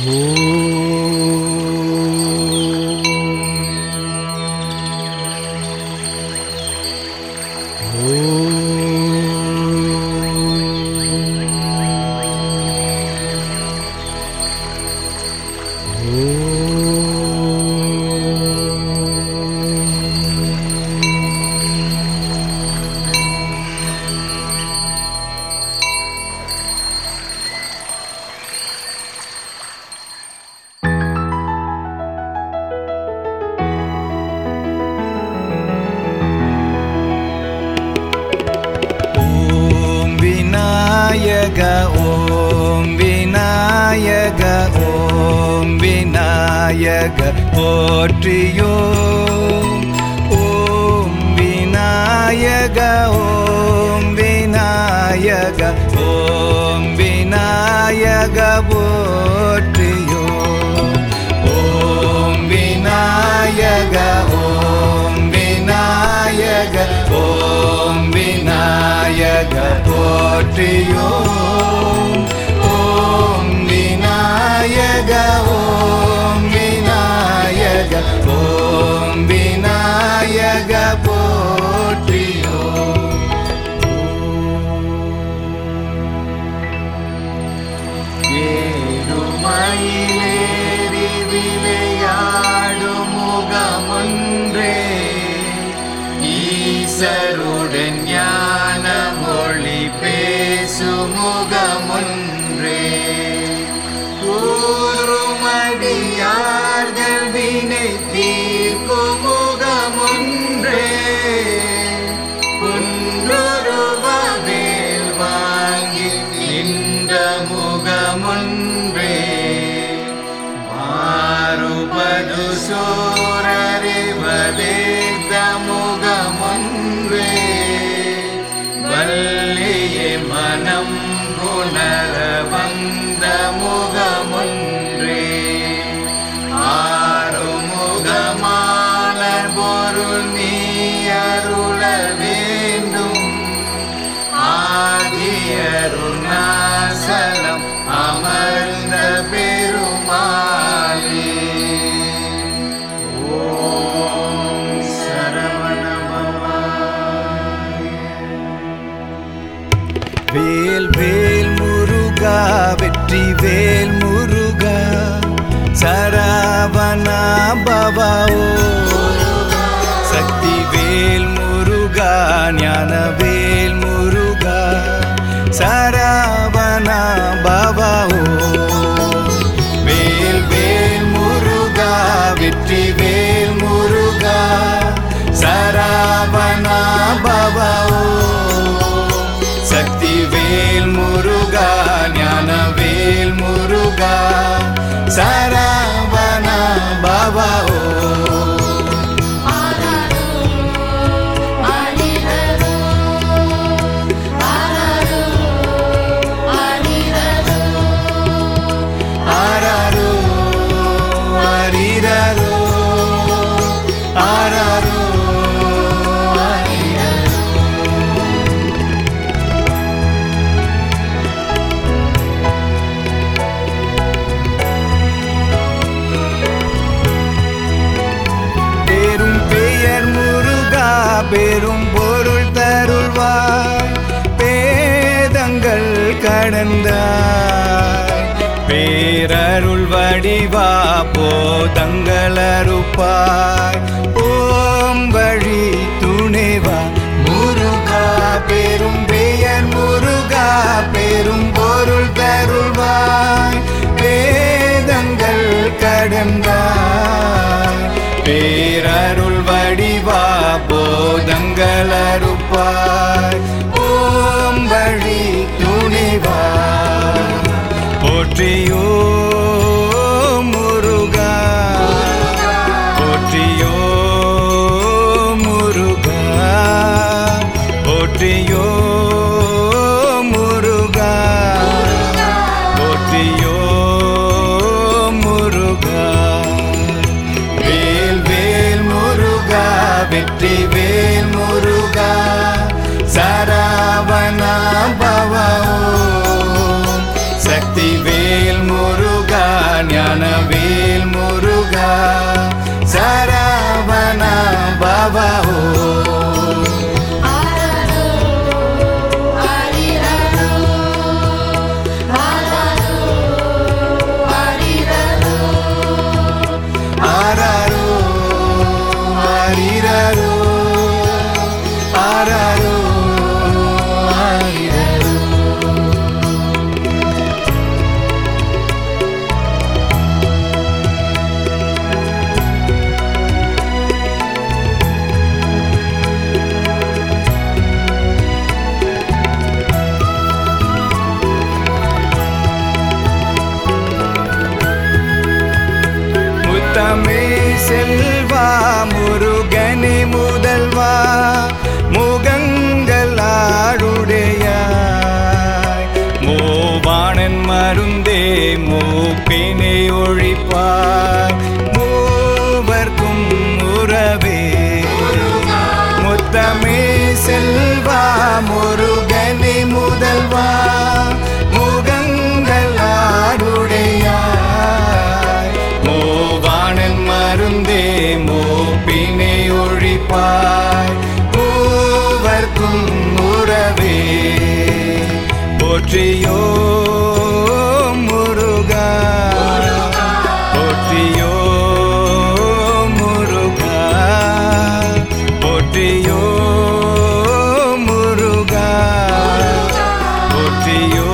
ஓம் விநாயக ஓம் விநாயக ஓம் விநாயக போற்றியோம் ஓம் விநாயக ஓம் விநாயக ஓம் விநாயக போற்றியோம் ஓம் விநாயக ஓம் விநாயக ஓம் விநாயக போற்றியோம் ஓம் விநாயக ஓம் விநாயக ஓம் விநாயக போற்றியோம் ஏழுமயிலேறி விளையாடும் முகமொன்றே ஈசருடன் ஞான மொழி பேசும் முகமொன்றே கூறுமடியார்கள் வினை தீர்க்கும் முகமொன்றே குன்றுருவேல் வாங்கி நின்ற முகமொன்றே மாறுபது சோரறிவதேத்த முகமொன்றே வல்லியே மனம் புனர வந்த முகமொன்றே ஆறுமுகமான பொருள் நீ அருள வேண்டும் ஆதியருணாசலம் அமர்ந்த பெருமாளே ஓம் சரவணபவாய வேல் வேல் முருகா வெற்றி வேல் முருகா சரவணா பவாஓ சக்தி வேல் முருகா ஞான வேல் முருகா சரவணா பவாஓ வேல் வேல் முருகா வெற்றி வேல் முருகா சரவணா பவாஓ சக்தி வேல் முருகா ஞான வேல் முருகா சரவண பாபா ஓ ஆராரோ அரிரரோ ஆராரோ அரிரரோ பெரும் பெயர் முருகா பெரும் பொருள் தருள்வாய் பேதங்கள் கடந்தாய் பேரருள் வடிவா போதங்கள் அறுப்பாய் ஓம் வழி துணைவா முருகா பெரும் பெயர் முருகா பெரும் பொருள் தருள்வாய் வேதங்கள் கடந்தாய் பேரருள் வடிவா போதங்கள் அறுப்பாய் ஓம் வழி துணிவா போற்றியோ முருகா போற்றியோ முருகா போற்றியோ முருகா போற்றியோ முருகா வேல் வேல் முருகா வெற்றி வேல் முருகா சரவணா பவ ஓம். சக்தி வேல் முருகா ஞான முத்தமே செல்வா முருகனி முதல்வா முகங்கள் ஆளுடையாய் மூவாணன் மருந்தே மூப்பினை ஒழிப்பாய் மூவர்க்கும் உறவே முத்தமே செல்வா முருகனி முதல்வா முகங்கள் ஆருடையாய் மூவாணன் மருந்தே மூப்பினை ஒழிப்பாய் மூவர்க்கும் உறவே போற்றியோ முருகா போற்றியோ முருகா போற்றியோ முருகா போற்றியோ